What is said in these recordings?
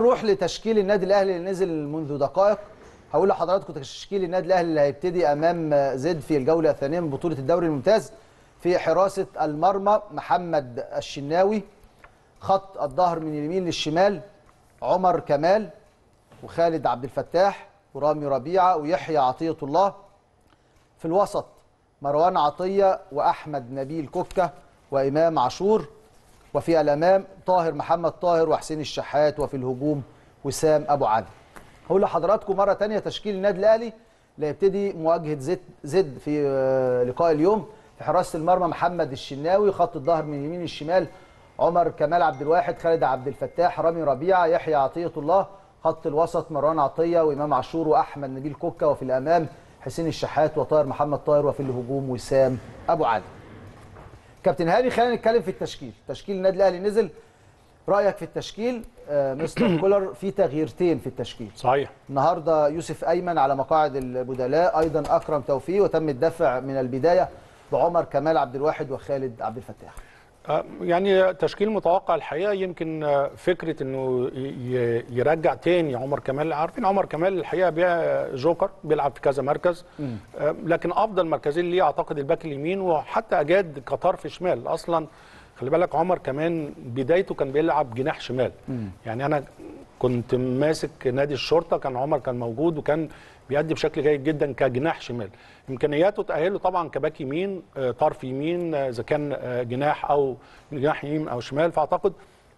نروح لتشكيل النادي الاهلي اللي نزل منذ دقائق هقول لحضراتكم تشكيل النادي الاهلي اللي هيبتدي امام زد في الجوله الثانيه من بطوله الدوري الممتاز في حراسه المرمى محمد الشناوي خط الظهر من اليمين للشمال عمر كمال وخالد عبد الفتاح ورامي ربيعه ويحيى عطيه الله في الوسط مروان عطيه واحمد نبيل كوكا وامام عاشور وفي الامام طاهر محمد طاهر وحسين الشحات وفي الهجوم وسام ابو علي هقول لحضراتكم مره ثانيه تشكيل النادي الاهلي اللي هيبتدي مواجهه زد زد في لقاء اليوم في حراسه المرمى محمد الشناوي خط الظهر من اليمين الشمال عمر كمال عبد الواحد خالد عبد الفتاح رامي ربيعه يحيى عطيه الله خط الوسط مروان عطيه وامام عاشور واحمد نبيل كوكا وفي الامام حسين الشحات وطاهر محمد طاهر وفي الهجوم وسام ابو علي كابتن هاني خلينا نتكلم في التشكيل تشكيل النادي الاهلي نزل رايك في التشكيل آه مستر كولر في تغييرتين في التشكيل صحيح النهارده يوسف ايمن على مقاعد البدلاء ايضا اكرم توفيق وتم الدفع من البدايه بعمر كمال عبد الواحد وخالد عبد الفتاح يعني تشكيل متوقع الحقيقه يمكن فكره انه يرجع تاني عمر كمال عارفين عمر كمال الحقيقه بيع جوكر بيلعب في كذا مركز م. لكن افضل مركزين ليه اعتقد الباك اليمين وحتى اجاد كطرف شمال اصلا خلي بالك عمر كمان بدايته كان بيلعب جناح شمال م. يعني انا كنت ماسك نادي الشرطه كان عمر كان موجود وكان بيأدي بشكل جيد جدا كجناح شمال امكانياته تاهله طبعا كباك يمين طرف يمين اذا كان جناح او جناح يمين او شمال فاعتقد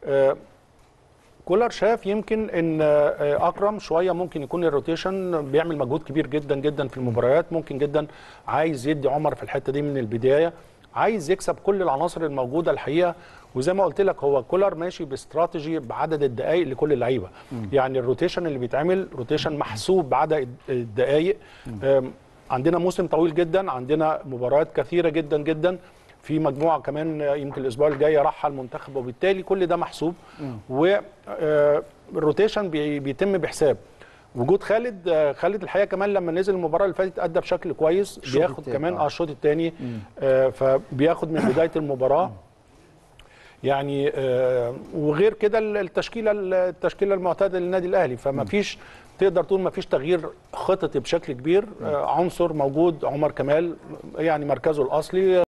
كولر شاف يمكن ان اكرم شويه ممكن يكون الروتيشن بيعمل مجهود كبير جدا جدا في المباريات ممكن جدا عايز يدي عمر في الحته دي من البدايه عايز يكسب كل العناصر الموجوده الحقيقه وزي ما قلت لك هو كولر ماشي باستراتيجي بعدد الدقائق لكل اللعيبه يعني الروتيشن اللي بيتعمل روتيشن محسوب بعدد الدقائق عندنا موسم طويل جدا عندنا مباريات كثيره جدا جدا في مجموعه كمان يمكن الاسبوع الجاي راح المنتخب وبالتالي كل ده محسوب والروتيشن بيتم بحساب وجود خالد خالد الحقيقه كمان لما نزل المباراه اللي فاتت ادى بشكل كويس بياخد كمان اه الشوط الثاني آه فبياخد من بدايه المباراه يعني آه وغير كده التشكيله التشكيله المعتاده للنادي الاهلي فما فيش تقدر تقول ما فيش تغيير خططي بشكل كبير آه عنصر موجود عمر كمال يعني مركزه الاصلي